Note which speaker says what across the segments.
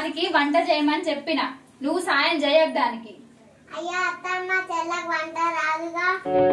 Speaker 1: దానికి వంట చేయమని చెప్పిన నువ్వు సాయం చేయకు దానికి
Speaker 2: అయ్యా అత్తమ్మ చెల్లకు వంట రాదుగా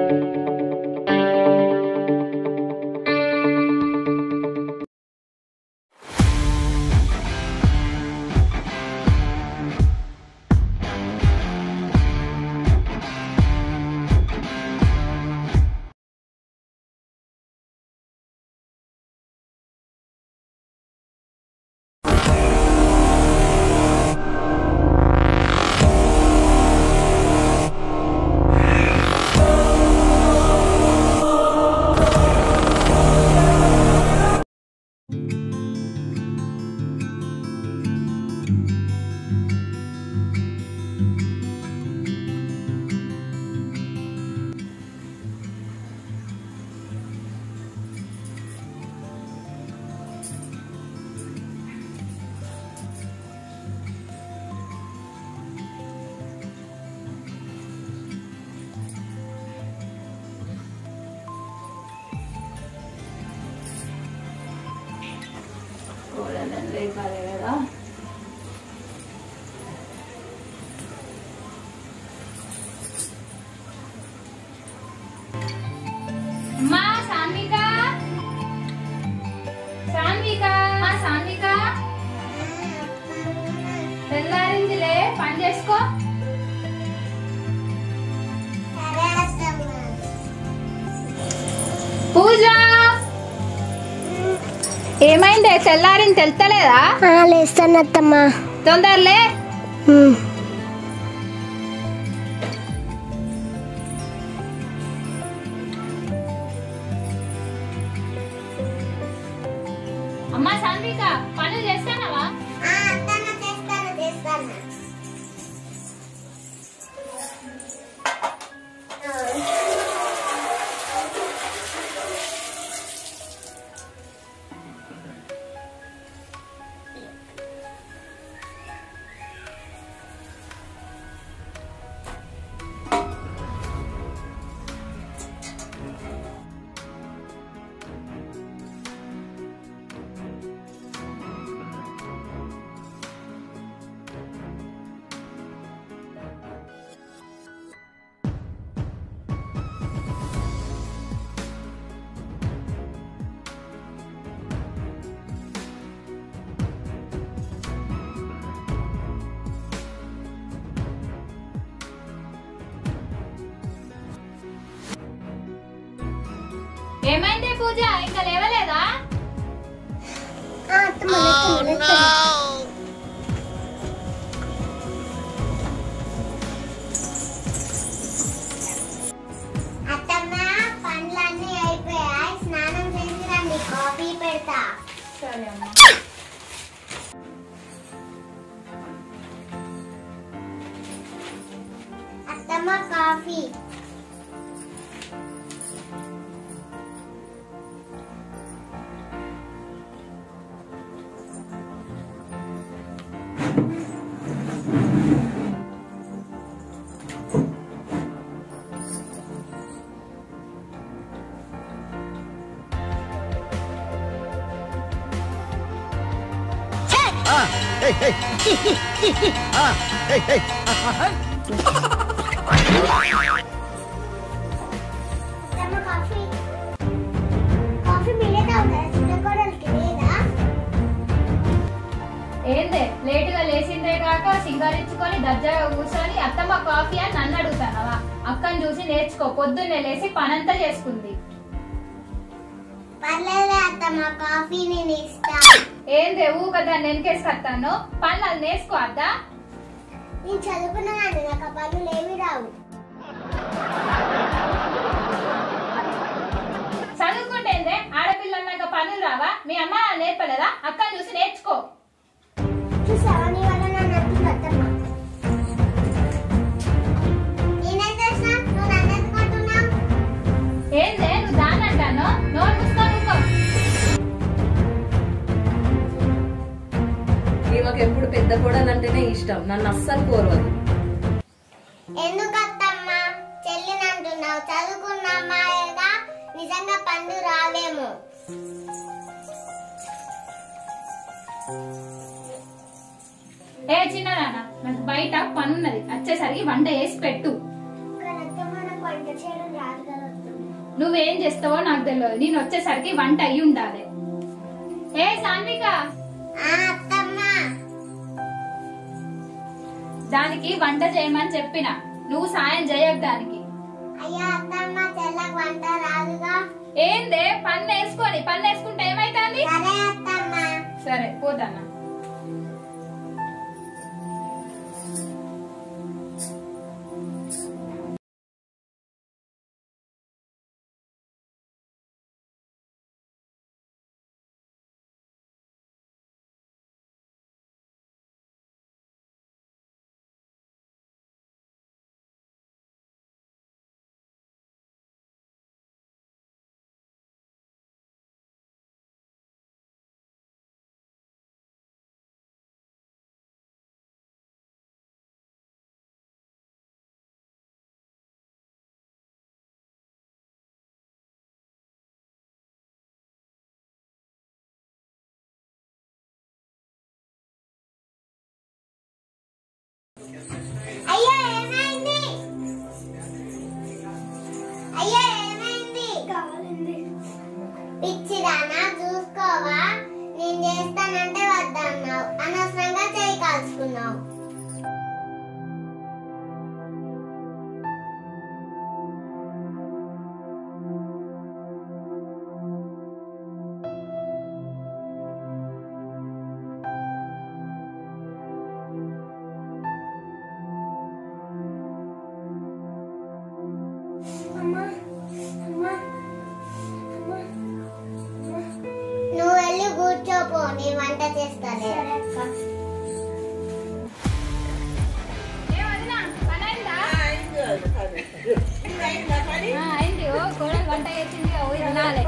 Speaker 1: కదా అమ్మా సాన్విక సాన్విక అమ్మా సాన్విక తెల్లారిందిలే పని చేసుకో
Speaker 2: సరే అత్తమ్మ
Speaker 1: పూజ ఏమైందే తెల్లారింది తెలుతలేదా
Speaker 2: లేస్తాను అత్తమ్మ
Speaker 1: తొందరలే అమ్మా సాన్విక పనులు చేస్తానవా
Speaker 2: అత్తమ్మ చేస్తాను చేస్తాను
Speaker 1: ఏమైందే పూజ ఇంకా లేవలేదా
Speaker 2: అత్తమ్మ లేస్తాను లేస్తాను అత్తమ్మ పనులన్నీ అయిపోయాయి స్నానం చేసి రండి కాఫీ పెడతా
Speaker 1: సరే అమ్మా
Speaker 2: అత్తమ్మ కాఫీ అత్తమ్మ కాఫీ కాఫీ మీరే తాగుతారా చిన్నకోడలికి లేదా
Speaker 1: ఏందే లేటుగా లేచిందే కాక సింగారించుకొని దర్జాగా కూర్చొని అత్తమ్మ కాఫీ అని నన్ను అడుగుతానవా అక్కని చూసి నేర్చుకో పొద్దున్నే లేచి పనంతా చేసుకుంది
Speaker 2: పర్లేదులే అత్తమ్మ కాఫీ నేను ఇస్తా
Speaker 1: ఏందే ఊక దాన్ని వెనకేసుకొస్తాను పనులు అది నేర్చుకో అద్దా
Speaker 2: నేను చదువుకున్నానండి నాకు ఆ పనులు ఏమి రావు
Speaker 1: చదువుకుంటే ఏందే ఆడపిల్ల అన్నాక పనులు రావా మీ అమ్మ నేర్పలేదా అక్కని చూసి నేర్చుకో
Speaker 2: చూసావా నీ వల్ల నా నచ్చింది అత్తమ్మ నేనేం చేసినా నువ్వు నన్ను ఎందుకు అంటున్నావు
Speaker 1: ఏందే నువ్వు దాన్ని అంటాను నోరు మూసుకో నువ్వు
Speaker 3: ఈమెకు ఎప్పుడు పెద్ద కోడలంటేనే ఇష్టం నన్ను అస్సలు కోరవదు
Speaker 2: ఎందుకు అత్తమ్మ చెల్లిని అంటున్నావు చదువుకున్న అమ్మాయిగా నిజంగా పండు రావేమో
Speaker 1: ఏ చిన్న నాన్న నాకు బయట పని ఉన్నది వచ్చేసరికి వంట చేసి పెట్టు
Speaker 2: కానీ అత్తమ్మ నాకు వంట చేయడం రాదు కదా అత్తమ్మ.
Speaker 1: నువ్వేం చేస్తావో నాకు తెలియదు నేను వచ్చేసరికి వంట అయ్యి ఉండాలి ఏ సాన్విక
Speaker 2: ఆ అత్తమ్మ
Speaker 1: దానికి వంట చేయమని చెప్పిన నువ్వు సాయం చేయకు దానికి
Speaker 2: అయ్యా అత్తమ్మ చెల్లకు వంట రాదుగా
Speaker 1: ఏందే పన్ను వేసుకొని పన్ను వేసుకుంటే ఏమైతుంది
Speaker 2: సరే అత్తమ్మ
Speaker 1: సరే పోతానా
Speaker 2: అయ్యా ఏమైంది అయ్యా ఏమైంది కావాలండి పిచ్చిదానా చూసుకోవా నేను చేస్తానంటే వద్దన్నావు అనవసరంగా చేయి కాల్చుకున్నావు నువ్వు వెళ్ళి కూర్చోపో నేను వంట చేస్తాను
Speaker 1: ఏ వదినా, పని అయిందా? ఆ, అయింది ఓ కోడలు వంట చేసింది ఓ తినాలి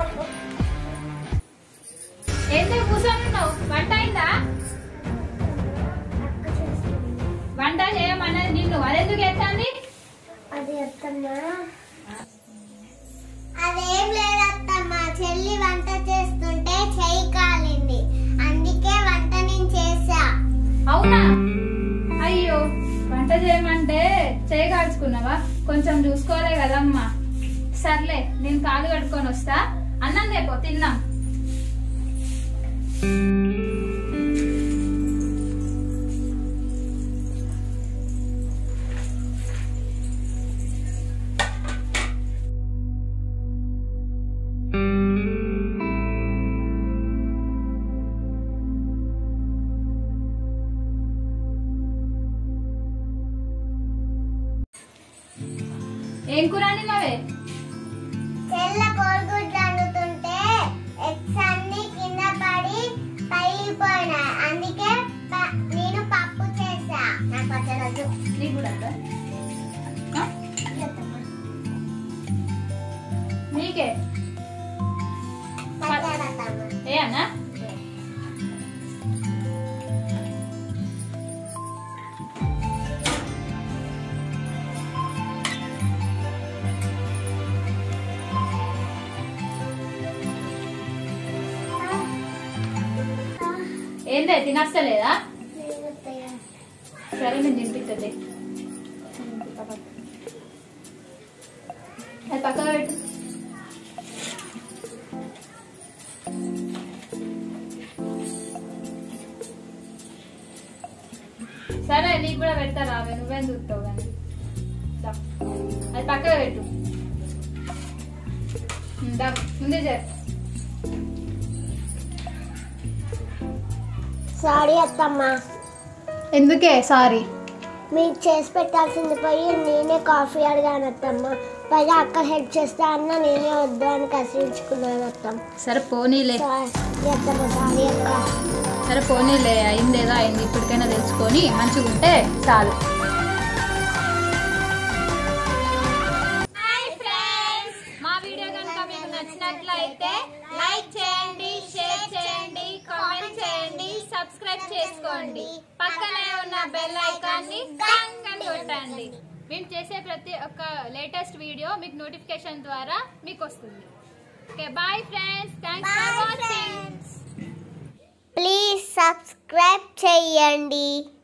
Speaker 1: ఎందుకు కూర్చొని ఉన్నావు వంట అయిందా వంట చేయమన్నది నిన్ను అదెందుకు ఎత్తాంది
Speaker 2: అది అత్తమ్మా అదేం లేదు అత్తమ్మా చెల్లి వంట చేస్తుంటే చెయ్యి కాలింది అందుకే వంట నేను చేసా
Speaker 1: అవునా అయ్యో వంట చేయమంటే చేయగాల్చుకున్నావా కొంచెం చూసుకోలే కదమ్మా సర్లే నేను కాలు కట్టుకొని వస్తా అన్నం రేపో తిందాం ఏం కూర వండినావే
Speaker 2: చెల్ల కోడిగుడ్లు వండుతుంటే ఎగ్స్ అన్ని కింద పడి పగిలిపోయినాయి అందుకే ప- నేను పప్పు చేసా నాకు పచ్చడొద్దు
Speaker 1: నీకు కూడా వద్దా? ఆ? నీకే
Speaker 2: పచ్చడత్తమ్మ
Speaker 1: ఏ అన్నా ఏందే తినస్తలేదా సరే నేను తినిపిస్తుంది అది పక్కన పెట్టు సరే నీకు కూడా పెడతారా అవి నువ్వేం చూస్తావు కానీ దా. అది పక్కన పెట్టు ఉమ్, దా, ముందే చెప్పు
Speaker 2: సారీ అత్తమ్మ
Speaker 1: ఎందుకే సారీ
Speaker 2: మీకు చేసి పెట్టాల్సింది పోయి నేనే కాఫీ అడిగాను అత్తమ్మ పైగా అక్క హెల్ప్ చేస్తా అన్న నేనే వద్దు అని కసిరించుకున్నాను అత్తమ్మ
Speaker 1: సరే పోనీలే
Speaker 2: సారీ అత్తమ్మ సారీ అక్క
Speaker 1: సరే పోనీలే అయింది ఏదో అయింది ఇప్పటికైనా తెలుసుకొని మంచిగా ఉంటే చాలు మా వీడియో కనుక మీకు నచ్చినట్లయితే లైక్ చేయండి షేర్ చేయండి కామెంట్ చేయండి సబ్స్క్రైబ్ చేసుకోండి పక్కనే ఉన్న బెల్ ఐకాన్ ని టంగ్ అని కొట్టండి మేము చేసే ప్రతి ఒక్క లేటెస్ట్ వీడియో మీకు నోటిఫికేషన్ ద్వారా మీకు వస్తుంది okay bye friends thanks for watching
Speaker 2: please subscribe చేయండి